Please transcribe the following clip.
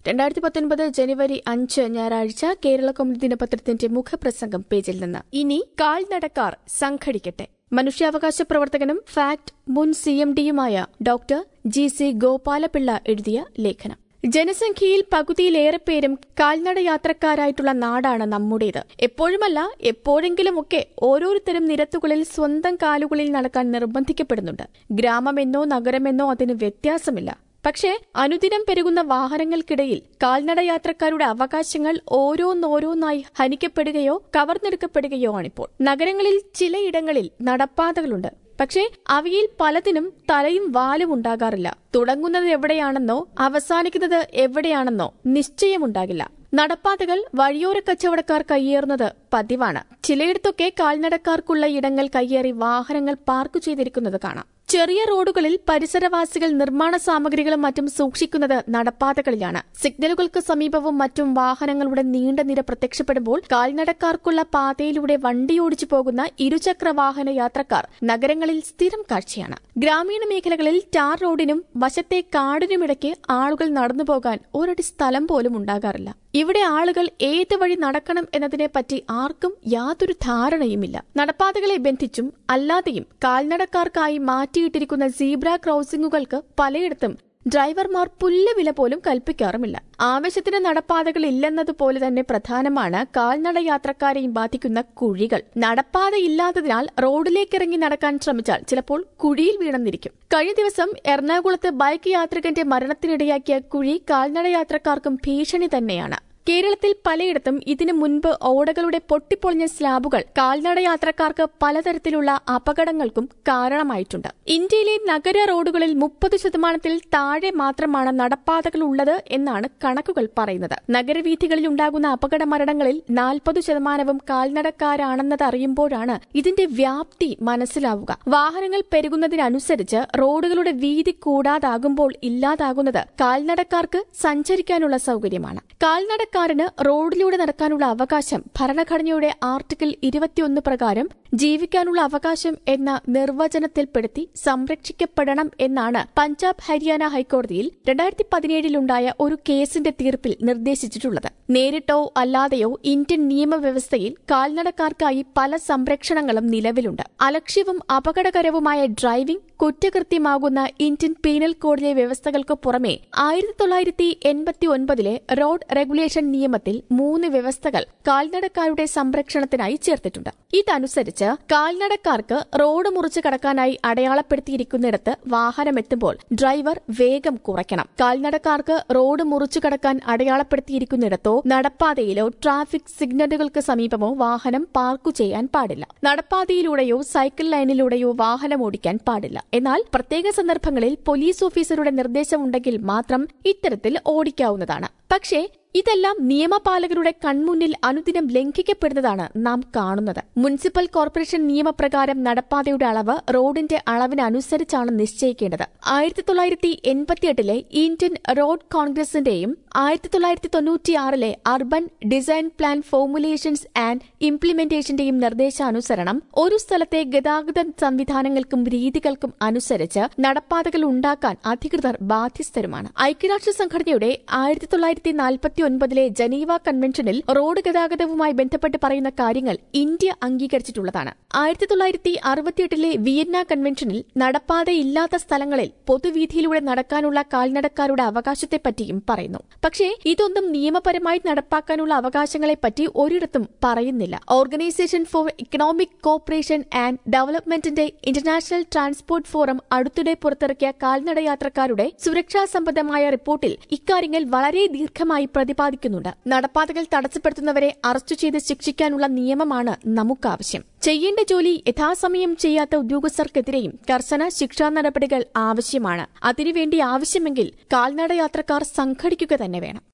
രണ്ടായിരത്തി പത്തൊൻപത് ജനുവരി അഞ്ച് ഞായറാഴ്ച കേരള കൗമുദി ദിനപത്രത്തിന്റെ മുഖപ്രസംഗം പേജിൽ നിന്ന് ഇനി കാൽനടക്കാർ സംഘടിക്കട്ടെ മനുഷ്യാവകാശ പ്രവർത്തകനും ഫാക്ട് മുൻ സി എം ഡിയുമായ ഡോക്ടർ ജി സി ഗോപാലപിള്ള എഴുതിയ ലേഖനം ജനസംഖ്യയിൽ പകുതിയിലേറെ പേരും കാൽനട യാത്രക്കാരായിട്ടുള്ള നാടാണ് നമ്മുടേത് എപ്പോഴുമല്ല എപ്പോഴെങ്കിലുമൊക്കെ ഓരോരുത്തരും നിരത്തുകളിൽ സ്വന്തം കാലുകളിൽ നടക്കാൻ നിർബന്ധിക്കപ്പെടുന്നുണ്ട് ഗ്രാമമെന്നോ നഗരമെന്നോ അതിന് വ്യത്യാസമില്ല പക്ഷേ അനുദിനം പെരുകുന്ന വാഹനങ്ങൾക്കിടയിൽ കാൽനട യാത്രക്കാരുടെ അവകാശങ്ങൾ ഓരോന്നോരോന്നായി ഹനിക്കപ്പെടുകയോ കവർന്നെടുക്കപ്പെടുകയോ ആണിപ്പോൾ നഗരങ്ങളിൽ ചിലയിടങ്ങളിൽ നടപ്പാതകളുണ്ട് പക്ഷേ അവയിൽ പലതിനും തലയും വാലും ഉണ്ടാകാറില്ല തുടങ്ങുന്നത് എവിടെയാണെന്നോ അവസാനിക്കുന്നത് എവിടെയാണെന്നോ നിശ്ചയമുണ്ടാകില്ല നടപ്പാതകൾ വഴിയോര കച്ചവടക്കാർ കയ്യേറുന്നത് പതിവാണ് ചിലയിടത്തൊക്കെ കാൽനടക്കാർക്കുള്ള ഇടങ്ങൾ കയ്യേറി വാഹനങ്ങൾ പാർക്ക് ചെയ്തിരിക്കുന്നത് കാണാം ചെറിയ റോഡുകളിൽ പരിസരവാസികൾ നിർമ്മാണ സാമഗ്രികളും മറ്റും സൂക്ഷിക്കുന്നത് നടപ്പാതകളിലാണ് സിഗ്നലുകൾക്ക് സമീപവും മറ്റും വാഹനങ്ങളുടെ നീണ്ട നിര പ്രത്യക്ഷപ്പെടുമ്പോൾ കാൽനടക്കാർക്കുള്ള പാതയിലൂടെ വണ്ടിയോടിച്ചു പോകുന്ന ഇരുചക്ര വാഹന യാത്രക്കാർ നഗരങ്ങളിൽ സ്ഥിരം കാഴ്ചയാണ് ഗ്രാമീണ മേഖലകളിൽ ടാർ റോഡിനും വശത്തെ കാടിനുമിടയ്ക്ക് ആളുകൾ നടന്നുപോകാൻ ഒരടി സ്ഥലം പോലും ഉണ്ടാകാറില്ല ഇവിടെ ആളുകൾ ഏത് വഴി നടക്കണം എന്നതിനെപ്പറ്റി ആർക്കും യാതൊരു ധാരണയുമില്ല നടപ്പാതകളെ ബന്ധിച്ചും അല്ലാതെയും കാൽനടക്കാർക്കായി മാറ്റിയിട്ടിരിക്കുന്ന സീബ്ര ക്രോസിംഗുകൾക്ക് പലയിടത്തും ഡ്രൈവർമാർ പുല്ലുവില പോലും കൽപ്പിക്കാറുമില്ല ആവശ്യത്തിന് നടപ്പാതകൾ ഇല്ലെന്നതുപോലെ തന്നെ പ്രധാനമാണ് കാൽനട യാത്രക്കാരെയും ബാധിക്കുന്ന കുഴികൾ നടപ്പാത ഇല്ലാത്തതിനാൽ റോഡിലേക്കിറങ്ങി നടക്കാൻ ശ്രമിച്ചാൽ ചിലപ്പോൾ കുഴിയിൽ വീണെന്നിരിക്കും കഴിഞ്ഞ ദിവസം എറണാകുളത്ത് ബൈക്ക് യാത്രികന്റെ മരണത്തിനിടയാക്കിയ കുഴി കാൽനട യാത്രക്കാർക്കും ഭീഷണി തന്നെയാണ് കേരളത്തിൽ പലയിടത്തും ഇതിനു മുൻപ് ഓടകളുടെ പൊട്ടിപ്പൊളിഞ്ഞ സ്ലാബുകൾ കാൽനട യാത്രക്കാർക്ക് പലതരത്തിലുള്ള അപകടങ്ങൾക്കും കാരണമായിട്ടുണ്ട് ഇന്ത്യയിലെ നഗര റോഡുകളിൽ മുപ്പത് ശതമാനത്തിൽ താഴെ മാത്രമാണ് നടപ്പാതകൾ ഉള്ളത് എന്നാണ് കണക്കുകൾ പറയുന്നത് നഗരവീഥികളിൽ ഉണ്ടാകുന്ന അപകട മരണങ്ങളിൽ നാൽപ്പത് ശതമാനവും കാൽനടക്കാരാണെന്നത് അറിയുമ്പോഴാണ് ഇതിന്റെ വ്യാപ്തി മനസ്സിലാവുക വാഹനങ്ങൾ പെരുകുന്നതിനനുസരിച്ച് റോഡുകളുടെ വീതി കൂടാതാകുമ്പോൾ ഇല്ലാതാകുന്നത് കാൽനടക്കാർക്ക് സഞ്ചരിക്കാനുള്ള സൌകര്യമാണ് കാൽനട കാരന് റോഡിലൂടെ നടക്കാനുള്ള അവകാശം ഭരണഘടനയുടെ ആർട്ടിക്കിൾ ഇരുപത്തിയൊന്ന് പ്രകാരം ജീവിക്കാനുള്ള അവകാശം എന്ന നിർവചനത്തിൽപ്പെടുത്തി സംരക്ഷിക്കപ്പെടണം എന്നാണ് പഞ്ചാബ് ഹരിയാന ഹൈക്കോടതിയിൽ രണ്ടായിരത്തി പതിനേഴിലുണ്ടായ ഒരു കേസിന്റെ തീർപ്പിൽ നിർദ്ദേശിച്ചിട്ടുള്ളത് നേരിട്ടോ അല്ലാതെയോ ഇന്ത്യൻ നിയമവ്യവസ്ഥയിൽ കാൽനടക്കാർക്കായി പല സംരക്ഷണങ്ങളും നിലവിലുണ്ട് അലക്ഷ്യവും അപകടകരവുമായ ഡ്രൈവിംഗ് കുറ്റകൃത്യമാകുന്ന ഇന്ത്യൻ പീനൽ കോഡിലെ വ്യവസ്ഥകൾക്ക് പുറമെ ആയിരത്തി തൊള്ളായിരത്തി എൺപത്തി ഒൻപതിലെ റോഡ് റെഗുലേഷൻ നിയമത്തിൽ മൂന്ന് വ്യവസ്ഥകൾ കാൽനടക്കാരുടെ സംരക്ഷണത്തിനായി ചേർത്തിട്ടുണ്ട് ഇതനുസരിച്ച് കാൽനടക്കാർക്ക് റോഡ് മുറിച്ച് കടക്കാനായി അടയാളപ്പെടുത്തിയിരിക്കുന്നിടത്ത് വാഹനമെത്തുമ്പോൾ ഡ്രൈവർ വേഗം കുറയ്ക്കണം കാൽനടക്കാർക്ക് റോഡ് മുറിച്ചു കടക്കാൻ അടയാളപ്പെടുത്തിയിരിക്കുന്നിടത്തോ നടപ്പാതയിലോ ട്രാഫിക് സിഗ്നലുകൾക്ക് സമീപമോ വാഹനം പാർക്കു ചെയ്യാൻ പാടില്ല നടപ്പാതയിലൂടെയോ സൈക്കിൾ ലൈനിലൂടെയോ വാഹനം ഓടിക്കാൻ പാടില്ല എന്നാൽ പ്രത്യേക സന്ദർഭങ്ങളിൽ പോലീസ് ഓഫീസറുടെ നിർദ്ദേശമുണ്ടെങ്കിൽ മാത്രം ഇത്തരത്തിൽ ഓടിക്കാവുന്നതാണ് പക്ഷേ ഇതെല്ലാം നിയമപാലകരുടെ കൺമുന്നിൽ അനുദിനം ലംഘിക്കപ്പെടുന്നതാണ് നാം കാണുന്നത് മുനിസിപ്പൽ കോർപ്പറേഷൻ നിയമപ്രകാരം നടപ്പാതയുടെ അളവ് റോഡിന്റെ അളവിനനുസരിച്ചാണ് നിശ്ചയിക്കേണ്ടത് ആയിരത്തി തൊള്ളായിരത്തി എൺപത്തിയെട്ടിലെ ഇന്ത്യൻ റോഡ് കോൺഗ്രസിന്റെയും ആയിരത്തി തൊള്ളായിരത്തി തൊണ്ണൂറ്റിയാറിലെ urban design plan formulations and ഇംപ്ലിമെന്റേഷന്റെയും നിർദ്ദേശാനുസരണം ഒരു സ്ഥലത്തെ ഗതാഗത സംവിധാനങ്ങൾക്കും രീതികൾക്കും അനുസരിച്ച് നടപ്പാതകൾ ഉണ്ടാക്കാൻ അധികൃതർ ബാധ്യസ്ഥരുമാണ് ഐക്യരാഷ്ട്ര സംഘടനയുടെ ആയിരത്തി തൊള്ളായിരത്തി നാൽപ്പത്തി ഒൻപതിലെ ജനീവ കൺവെൻഷനിൽ റോഡ് ഗതാഗതവുമായി ബന്ധപ്പെട്ട് പറയുന്ന കാര്യങ്ങൾ ഇന്ത്യ അംഗീകരിച്ചിട്ടുള്ളതാണ് ആയിരത്തി തൊള്ളായിരത്തി അറുപത്തിയെട്ടിലെ വിയന്ന കൺവെൻഷനിൽ നടപ്പാതയില്ലാത്ത സ്ഥലങ്ങളിൽ പൊതുവീഥിയിലൂടെ നടക്കാനുള്ള കാൽനടക്കാരുടെ അവകാശത്തെപ്പറ്റിയും പറയുന്നു പക്ഷേ ഇതൊന്നും നിയമപരമായി നടപ്പാക്കാനുള്ള അവകാശങ്ങളെപ്പറ്റി ഒരിടത്തും പറയുന്നില്ല organisation for economic cooperation and ഡെവലപ്മെന്റിന്റെ ഇന്റർനാഷണൽ ട്രാൻസ്പോർട്ട് ഫോറം അടുത്തിടെ പുറത്തിറക്കിയ കാൽനട യാത്രക്കാരുടെ സുരക്ഷാ സംബന്ധമായ റിപ്പോർട്ടിൽ ഇക്കാര്യങ്ങൾ വളരെ ദീർഘമായി പ്രതിപാദിക്കുന്നുണ്ട് നടപ്പാതകൾ തടസ്സപ്പെടുത്തുന്നവരെ അറസ്റ്റ് ചെയ്ത് ശിക്ഷിക്കാനുള്ള നിയമമാണ് നമുക്കാവശ്യം ചെയ്യേണ്ട ജോലി യഥാസമയം ചെയ്യാത്ത ഉദ്യോഗസ്ഥർക്കെതിരെയും കർശന ശിക്ഷാ നടപടികൾ ആവശ്യമാണ് അതിനുവേണ്ടി ആവശ്യമെങ്കിൽ കാൽനട യാത്രക്കാർ സംഘടിക്കുക തന്നെ വേണം